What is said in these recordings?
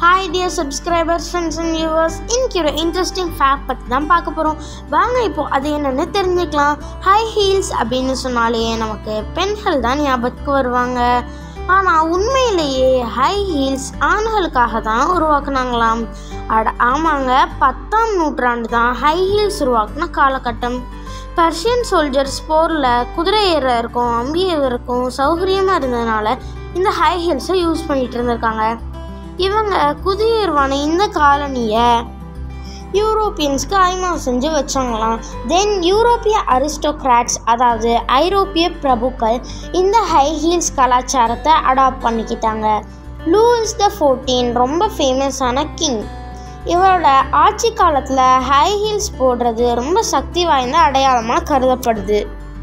hi dear subscribers friends and viewers இன்னைக்கு ஒரு interesting fact பற்றி தான் பார்க்க போகிறோம் வாங்க இப்போ அது என்னென்னு தெரிஞ்சுக்கலாம் ஹை ஹீல்ஸ் அப்படின்னு சொன்னாலே நமக்கு பெண்கள் தான் ஞாபகத்துக்கு வருவாங்க ஆனால் உண்மையிலேயே ஹை ஹீல்ஸ் ஆண்களுக்காக தான் உருவாக்குனாங்களாம் அட ஆமாங்க பத்தாம் நூற்றாண்டு தான் ஹை ஹீல்ஸ் உருவாக்குன காலகட்டம் பர்ஷியன் சோல்ஜர்ஸ் போரில் குதிரை ஏறக்கும் அம்பி ஏறக்கும் சௌகரியமாக இருந்ததுனால இந்த ஹை ஹீல்ஸை யூஸ் பண்ணிட்டு இருந்திருக்காங்க இவங்க குதியேறுவான இந்த காலனியை யூரோப்பியன்ஸ்க்கு அறிமுகம் செஞ்சு வச்சாங்களாம் தென் யூரோப்பிய அரிஸ்டோக்ராட்ஸ் அதாவது ஐரோப்பிய பிரபுக்கள் இந்த ஹை ஹீல்ஸ் கலாச்சாரத்தை அடாப்ட் பண்ணிக்கிட்டாங்க லூயிஸ் த ஃபோர்டீன் ரொம்ப ஃபேமஸான கிங் இவரோட ஆட்சி காலத்தில் ஹை ஹீல்ஸ் போடுறது ரொம்ப சக்தி வாய்ந்த அடையாளமாக கருதப்படுது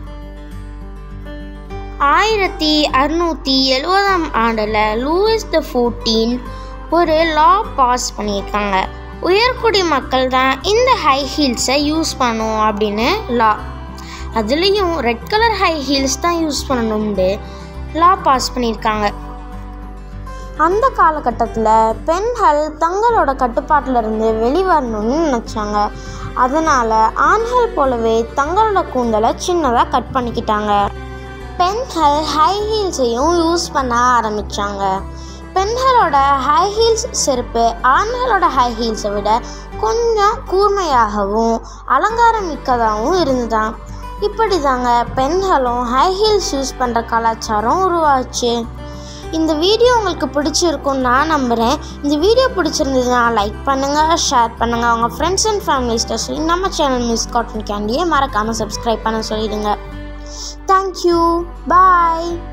ஆயிரத்தி அறுநூற்றி எழுபதாம் ஆண்டில் லூயிஸ் த ஃபோர்டீன் ஒரு லா பாஸ் பண்ணியிருக்காங்க உயர்குடி மக்கள் தான் இந்த ஹை ஹீல்ஸை யூஸ் பண்ணும் அப்படின்னு லா அதுலேயும் ரெட் கலர் ஹை ஹீல்ஸ் தான் யூஸ் பண்ணணும்னு லா பாஸ் பண்ணியிருக்காங்க அந்த காலகட்டத்தில் பெண்கள் தங்களோட கட்டுப்பாட்டில் இருந்து வெளிவரணும்னு நினச்சாங்க அதனால் ஆண்கள் போலவே தங்களோட கூந்தலை சின்னதாக கட் பண்ணிக்கிட்டாங்க பெண்கள் ஹை ஹீல்ஸையும் யூஸ் பண்ண ஆரம்பித்தாங்க பெண்களோட ஹை ஹீல்ஸ் செருப்பு ஆண்களோட ஹை ஹீல்ஸை விட கொஞ்சம் கூர்மையாகவும் அலங்காரம் மிக்கதாகவும் இருந்துதான் இப்படி தாங்க பெண்களும் ஹை ஹீல்ஸ் யூஸ் பண்ணுற கலாச்சாரம் உருவாச்சு இந்த வீடியோ உங்களுக்கு பிடிச்சிருக்கும்னு நான் நம்புகிறேன் இந்த வீடியோ பிடிச்சிருந்ததுன்னா லைக் பண்ணுங்கள் ஷேர் பண்ணுங்கள் அவங்க ஃப்ரெண்ட்ஸ் அண்ட் ஃபேமிலிஸ்ட்டை சொல்லி நம்ம சேனல் மிஸ் காட்டன் கேண்டியை மறக்காமல் சப்ஸ்கிரைப் பண்ண சொல்லிடுங்க தேங்க்யூ பாய்